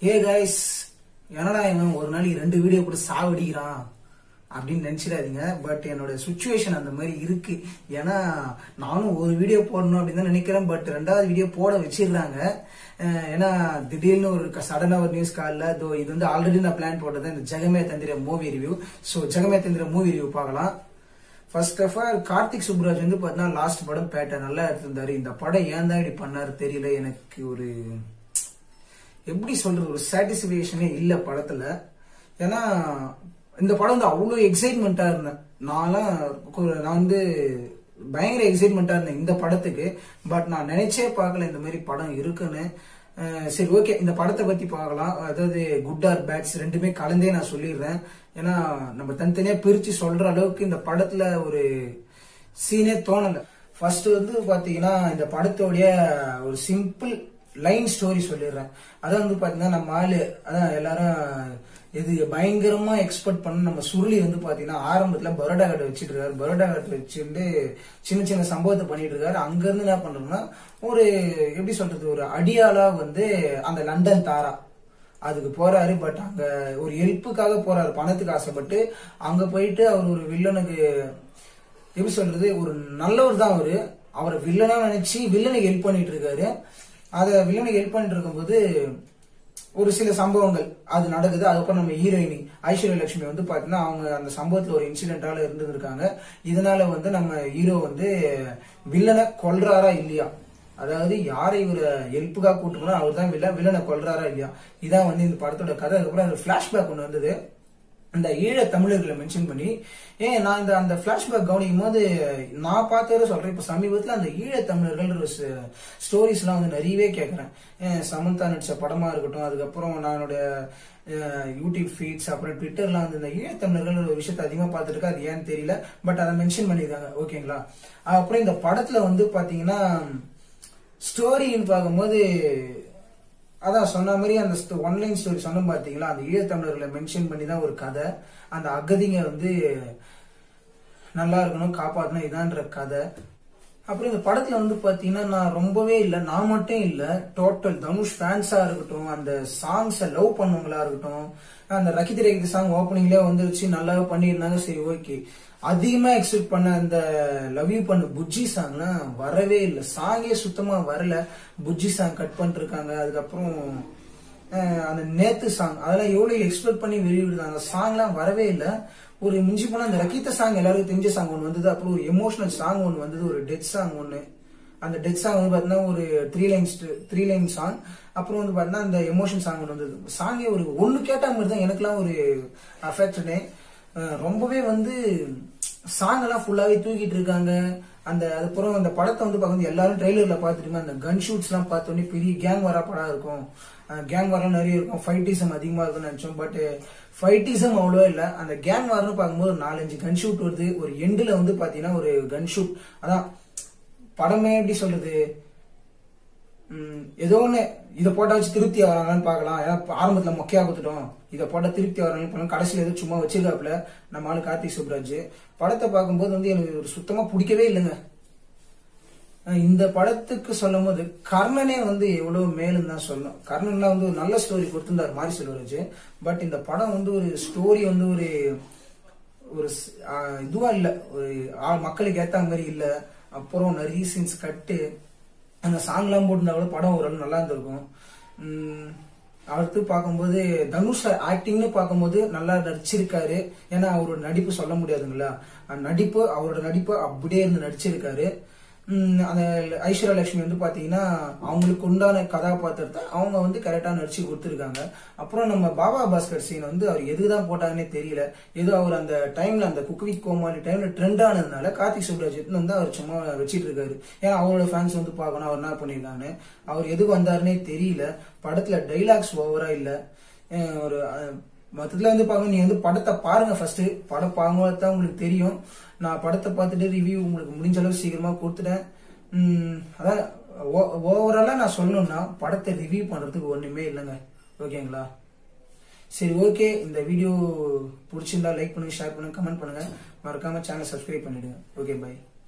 ஏ guys என்னடா இவன் ஒரு நாளைக்கு ரெண்டு வீடியோ போட்டு சாவடிக்கிறான் அப்படின்னு நினைச்சிடாதீங்க பட் என்னோட சுச்சுவேஷன் அந்த மாதிரி இருக்கு ஏன்னா நானும் ஒரு வீடியோ போடணும் அப்படின்னு தான் நினைக்கிறேன் பட் ரெண்டாவது வீடியோ போட வச்சிடுறாங்க அஹ் ஏன்னா திடீர்னு ஒரு சடனா ஒரு நியூஸ் காலில் இதோ இது வந்து ஆல்ரெடி நான் பிளான் போட்டது இந்த ஜெகமே Thandhira movie review so Jagame Thandhira movie review பார்க்கலாம் first of all Karthik Subbaraj வந்து பார்த்தீங்கன்னா லாஸ்ட் படம் பேட்டை நல்லா எடுத்திருந்தாரு இந்த படம் ஏன் தான் இப்படி பண்ணாரு தெரியல எனக்கு ஒரு எப்படி சொல்றது ஒரு சாட்டிஸ்ஃபேக்ஷனே இல்ல படத்துல ஏன்னா இந்த படம் வந்து அவ்வளோ எக்ஸைட்மெண்ட்டா இருந்தேன் நான்லாம் கு- நான் வந்து பயங்கர எக்ஸைட்மெண்ட்டா இருந்தேன் இந்த படத்துக்கு பட் நான் நினைச்சே பார்க்கல இந்த மாதிரி படம் இருக்குன்னு அஹ் சரி ஓகே இந்த படத்தை பத்தி பார்க்கலாம் அதாவது குட் ஆர் பேட்ஸ் ரெண்டுமே கலந்தே நான் சொல்லிடுறேன் ஏன்னா நம்ம தனித்தனியா பிரிச்சு சொல்ற அளவுக்கு இந்த படத்துல ஒரு சீனே தோணல ஃபர்ஸ்ட் வந்து பாத்தீங்கன்னா இந்த படத்தோடைய ஒரு சிம்பிள் லைன் ஸ்டோரி சொல்லிடுறேன் அதான் வந்து பாத்தீங்கன்னா நம்ம ஆளு அதான் எல்லாரும் இது பயங்கரமா எக்ஸ்பெக்ட் பண்ண நம்ம சுருளி வந்து பாத்தீங்கன்னா ஆரம்பத்துல பரோடா கடை வச்சிட்டு இருக்காரு பரோடா கடை வச்சுட்டு சின்ன சின்ன சம்பவத்தை பண்ணிட்டு இருக்காரு அங்க இருந்து என்ன பண்றோம்னா ஒரு எப்படி சொல்றது ஒரு அடியாளா வந்து அந்த லண்டன் தாரா அதுக்கு போறாரு பட் அங்க ஒரு ஹெல்ப்புக்காக போறாரு பணத்துக்கு ஆசைப்பட்டு அங்க போயிட்டு அவர் ஒரு வில்லனுக்கு எப்படி சொல்றது ஒரு நல்லவர் தான் அவரு அவரை வில்லனா நினைச்சு வில்லனுக்கு ஹெல்ப் பண்ணிட்டு இருக்காரு அத வில்லனுக்கு ஹெல்ப் பண்ணிட்டு இருக்கும்போது ஒரு சில சம்பவங்கள் அது நடக்குது அதுக்கப்புறம் நம்ம ஹீரோயினி ஐஸ்வர்யா லட்சுமி வந்து பாத்தீங்கன்னா அவங்க அந்த சம்பவத்துல ஒரு இன்சிடென்டால இருந்திருக்காங்க இதனால வந்து நம்ம ஹீரோ வந்து வில்லனை கொல்றாரா இல்லையா அதாவது யாரை இவர் ஹெல்ப்புக்காக கூட்டுக்கணும் அவர் தான் வில்லன் வில்லனை கொல்றாரா இல்லையா இதான் வந்து இந்த படத்தோட கதை அதுக்கப்புறம் பிளாஷ்பேக் ஒன்று வந்தது அந்த ஈழ தமிழர்களை மென்ஷன் பண்ணி ஏன் நான் இந்த அந்த பிளாஷ்பேக் கவனிக்கும் போது நான் பார்த்தவரை சொல்றேன் இப்ப சமீபத்துல அந்த ஈழ தமிழர்கள் ஸ்டோரிஸ் எல்லாம் வந்து நிறையவே கேட்கறேன் ஏன் சமந்தா நடிச்ச படமா இருக்கட்டும் அதுக்கப்புறம் நான் என்னுடைய அஹ், யூடியூப் ஃபீட்ஸ் அப்புறம் ட்விட்டர்லாம் வந்து இந்த ஈழ தமிழர்கள் ஒரு விஷயத்தை அதிகமா பார்த்துட்டு இருக்கேன் அது ஏன்னு தெரியல பட் அதை மென்ஷன் பண்ணியிருக்காங்க ஓகேங்களா அப்புறம் இந்த படத்துல வந்து பாத்தீங்கன்னா ஸ்டோரின்னு பார்க்கும்போது அதான் சொன்ன மாதிரி அந்த ஒன்லைன் ஸ்டோரி சொன்ன பாத்தீங்களா அந்த ஈழத்தமிழர்களை மென்ஷன் பண்ணி தான் ஒரு கதை அந்த அகதிங்க வந்து நல்லா இருக்கணும் காப்பாற்றணும் இதான்ற கதை அப்புறம் இந்த படத்துல வந்து பாத்தீங்கன்னா நான் ரொம்பவே இல்ல நான் மட்டும் இல்ல டோட்டல் தனுஷ் ஃபேன்ஸா இருக்கட்டும் அந்த சாங்ஸை லவ் பண்ணவங்களா இருக்கட்டும் அந்த ரகிதி ரகிதி சாங் ஓப்பனிங்லேயே வந்துருச்சு நல்லாவே பண்ணியிருந்தாங்க சரி ஓகே அதிகமா எக்ஸ்பெக்ட் பண்ண அந்த லவ் யூ பண்ண புஜ்ஜி சாங்லாம் வரவே இல்லை சாங்கே சுத்தமா வரல புஜ்ஜி சாங் கட் பண்ணிட்டு இருக்காங்க அதுக்கப்புறம் அஹ், அந்த நேத்து சாங் அதெல்லாம் எவ்வளவு எக்ஸ்பெக்ட் பண்ணி வெளியிடுறாங்க அந்த சாங்லாம் வரவே இல்லை ஒரு மிஞ்சி போனா அந்த ரக்கித்த சாங் எல்லாருக்கும் தெரிஞ்ச சாங் ஒன்று வந்தது அப்புறம் ஒரு எமோஷனல் சாங் ஒன்று வந்தது ஒரு டெத் சாங் ஒன்று அந்த டெத் சாங் வந்து பார்த்தீங்கன்னா ஒரு three lines three line song அப்புறம் வந்து பார்த்தீங்கன்னா அந்த எமோஷன் சாங் ஒன்று வந்தது சாங்கே ஒரு ஒன்று கேட்ட மாதிரி தான் எனக்குலாம் ஒரு அஃபெக்டனே ரொம்பவே வந்து சாங் எல்லாம் ஃபுல்லாவே தூக்கிட்டு இருக்காங்க அந்த அதுக்கப்புறம் அந்த படத்தை வந்து பார்க்கும்போது எல்லாரும் ட்ரெய்லர்ல பார்த்துட்டு அந்த கன் ஷூட்ஸ் எல்லாம் பார்த்தோன்னே பெரிய கேங் வரா படம் இருக்கும் கேங் வரலாம் நிறைய இருக்கும் ஃபைட்டிசம் அதிகமா இருக்கும்னு நினைச்சோம் பட் ஃபைட்டிசம் அவ்வளோ இல்லை அந்த கேங் வார்னு பார்க்கும்போது ஒரு நாலஞ்சு கன் ஷூட் வருது ஒரு எண்டில் வந்து பார்த்தீங்கன்னா ஒரு கன் ஷூட் அதான் படமே எப்படி சொல்றது ம், ஏதோ ஒண்ணு இதை போட்டா வச்சு திருப்தி வராங்கன்னு பார்க்கலாம் ஏன்னா இப்ப ஆரம்பத்துல மொக்கையா கொடுத்துட்டோம் இதை போட்டா திருப்தி வராங்கன்னு பார்க்கலாம் கடைசியில ஏதோ சும்மா வச்சிருக்காப்புல நம்ம ஆளு கார்த்திக் சுப்ராஜ் படத்தை பார்க்கும்போது வந்து எனக்கு ஒரு சுத்தமா பிடிக்கவே இல்லைங்க அஹ் இந்த படத்துக்கு சொல்லும் போது கர்ணனே வந்து எவ்வளவு மேலும் தான் சொல்லணும் கர்ணன்லாம் வந்து ஒரு நல்ல ஸ்டோரி கொடுத்திருந்தார் மாரி செல்வராஜ் பட் இந்த படம் வந்து ஒரு ஸ்டோரி வந்து ஒரு ஒரு ஸ்- ஆஹ் இதுவா இல்ல ஒரு ஆள் மக்களுக்கு ஏத்த மாதிரி இல்ல அப்புறம் நிறைய சீன்ஸ் கட்டு அந்த சாங்லாம் போட்டிருந்தா கூட படம் ஓரளவு நல்லா இருந்திருக்கும் உம் அடுத்து பார்க்கும்போது தனுஷ் ஆக்டிங்னு பார்க்கும்போது நல்லா நடிச்சிருக்காரு ஏன்னா அவரோட நடிப்பு சொல்ல முடியாதுங்களா அந்த நடிப்பு அவரோட நடிப்பு அப்படியே இருந்து நடிச்சிருக்காரு உம் அந்த ஐஸ்வர்யா லட்சுமி வந்து பாத்தீங்கன்னா அவங்களுக்கு உண்டான கதாபாத்திரத்தை அவங்க வந்து கரெக்டா நடிச்சு கொடுத்துருக்காங்க அப்புறம் நம்ம பாபா பாஸ்கர் சீன் வந்து அவர் எதுதான் போட்டாங்கன்னே தெரியல ஏதோ அவர் அந்த டைம்ல அந்த குக்வி கோமாளி டைம்ல ட்ரெண்ட் ஆனதுனால கார்த்திக் சுப்ராஜ் எடுத்துன்னு வந்து அவர் சும்மா வச்சிட்டு இருக்காரு ஏன்னா அவரோட ஃபேன்ஸ் வந்து பார்க்கணும் அவர் என்ன பண்ணிருக்காங்கன்னு அவர் எதுக்கு வந்தாருன்னே தெரியல படத்துல டைலாக்ஸ் ஓவரா இல்ல அஹ் ஒரு அஹ், மொத்தத்துல வந்து பாருங்க நீங்க வந்து படத்தை பாருங்க ஃபர்ஸ்ட் படம் பார்க்கும்போது தான் உங்களுக்கு தெரியும் நான் படத்தை பார்த்துட்டு ரிவ்யூ உங்களுக்கு முடிஞ்ச அளவு சீக்கிரமா கொடுத்துட்டேன் உம், அதான் ஓவராலா நான் சொல்லணும்னா படத்தை ரிவ்யூ பண்றதுக்கு ஒண்ணுமே இல்லைங்க ஓகேங்களா சரி ஓகே இந்த வீடியோ பிடிச்சிருந்தா லைக் பண்ணுங்க ஷேர் பண்ணுங்க கமெண்ட் பண்ணுங்க மறக்காம சேனல் சப்ஸ்கிரைப் பண்ணிடுங்க ஓகே பை